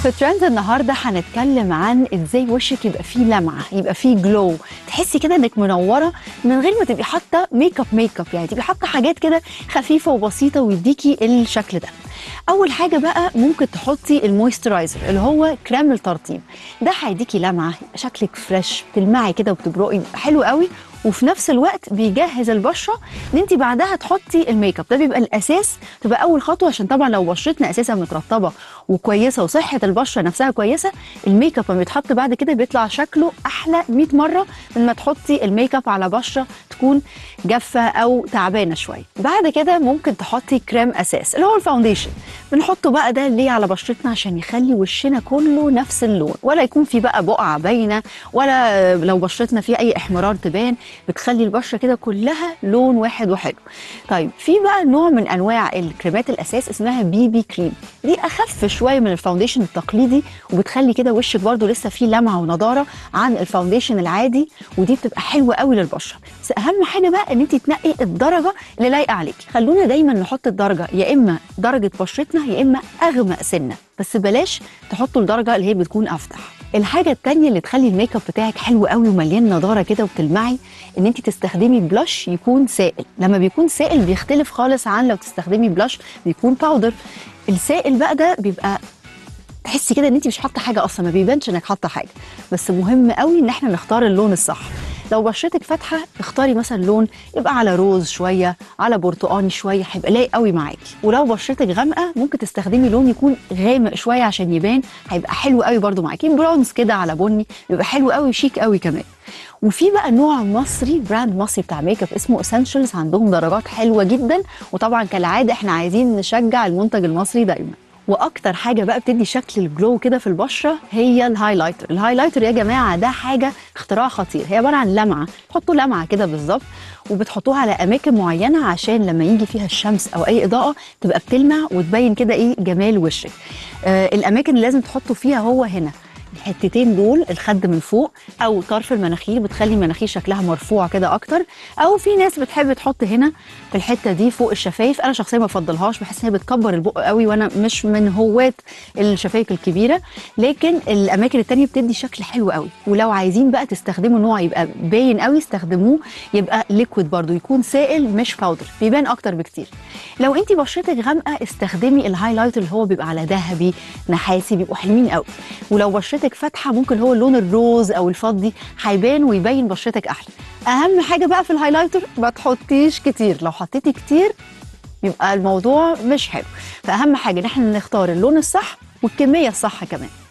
في ترند النهارده هنتكلم عن ازاي وشك يبقى فيه لمعه يبقى فيه جلو تحسي كده انك منوره من غير ما تبقي حاطه ميك اب ميك اب يعني تبقي حاطه حاجات كده خفيفه وبسيطه ويديكي الشكل ده اول حاجه بقى ممكن تحطي المويسترايزر اللي هو كريم الترطيب ده هيديكي لمعه يبقى شكلك فريش بتلمعي كده وبتبرقي يبقى حلو قوي وفي نفس الوقت بيجهز البشره ان انت بعدها تحطي الميك اب ده بيبقى الاساس تبقى اول خطوه عشان طبعا لو بشرتنا اساسا مترطبه وكويسه وصحه البشره نفسها كويسه الميك اب لما بيتحط بعد كده بيطلع شكله احلى 100 مره من ما تحطي الميك اب على بشره تكون جافه او تعبانه شويه بعد كده ممكن تحطي كريم اساس اللي هو الفاونديشن بنحطه بقى ده ليه على بشرتنا عشان يخلي وشنا كله نفس اللون ولا يكون في بقى بقعه باينه ولا لو بشرتنا فيها اي احمرار تبان بتخلي البشره كده كلها لون واحد وحلو طيب في بقى نوع من انواع الكريمات الاساس اسمها بي بي كريم دي اخف شويه من الفاونديشن التقليدي وبتخلي كده وشك برده لسه فيه لمعه ونضاره عن الفاونديشن العادي ودي بتبقى حلوه قوي للبشره بس اهم حاجه بقى ان انت تنقي الدرجه اللي لايقه عليكي خلونا دايما نحط الدرجه يا اما درجه بشرتنا يا اما اغمق سنه بس بلاش تحطوا الدرجه اللي هي بتكون افتح الحاجة التانية اللي تخلي الميك اب بتاعك حلو قوي ومليان نضارة كده وبتلمعي ان انت تستخدمي بلاش يكون سائل لما بيكون سائل بيختلف خالص عن لو تستخدمي بلاش بيكون باودر السائل بقى ده بيبقى تحسي كده ان انت مش حاطه حاجه اصلا ما بيبانش انك حاطه حاجه بس مهم قوي ان احنا نختار اللون الصح لو بشرتك فاتحه اختاري مثلا لون يبقى على روز شويه على برتقاني شويه هيبقى لايق قوي معاكي ولو بشرتك غامقه ممكن تستخدمي لون يكون غامق شويه عشان يبان هيبقى حلو قوي برده معاكي برونز كده على بني بيبقى حلو قوي وشيك قوي كمان وفي بقى نوع مصري براند مصري بتاع ميك اب اسمه اسينشلز عندهم درجات حلوه جدا وطبعا كالعاده احنا عايزين نشجع المنتج المصري دايما واكتر حاجه بقى بتدي شكل الجلو كده في البشره هي الهايلايتر الهايلايتر يا جماعه ده حاجه اختراع خطير هي عباره عن لمعه تحطوا لمعه كده بالظبط وبتحطوها على اماكن معينه عشان لما يجي فيها الشمس او اي اضاءه تبقى بتلمع وتبين كده ايه جمال وشك آه الاماكن اللي لازم تحطوا فيها هو هنا الحتتين دول الخد من فوق او طرف المناخير بتخلي المناخير شكلها مرفوع كده اكتر او في ناس بتحب تحط هنا في الحته دي فوق الشفايف انا شخصيا ما بفضلهاش بحس ان هي بتكبر البق قوي وانا مش من هواة الشفايف الكبيره لكن الاماكن التانية بتدي شكل حلو قوي ولو عايزين بقى تستخدموا نوع يبقى باين قوي استخدموه يبقى ليكويد برضو يكون سائل مش باودر بيبان اكتر بكتير لو انت بشرتك غامقه استخدمي الهايلايتر اللي هو بيبقى على ذهبي نحاسي بيبقوا حلوين قوي ولو بشرتك فاتحه ممكن هو اللون الروز او الفضي هيبان ويبين بشرتك احلى اهم حاجه بقى في الهايلايتر ما تحطيش كتير لو حطيتي كتير يبقى الموضوع مش حلو فاهم حاجه ان احنا نختار اللون الصح والكميه الصح كمان